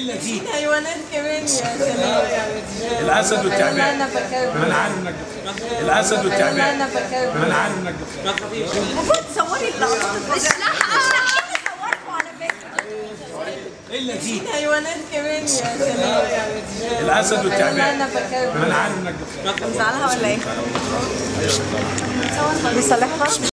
الا دي حيوانات كمان يا سلام الاسد والتعبان انا بكلم ما انا عارف انك بتخاف الاسد انا والتعبان بكلم ما انا عارف انك بتخاف المفروض تصوري اللقطات اشرحها اشرحها صوركم على فكره الا دي حيوانات كمان يا سلام الاسد والتعبان انا بكلم ما انا عارف انك بتخاف مزعلها ولا ايه؟ بيصلحها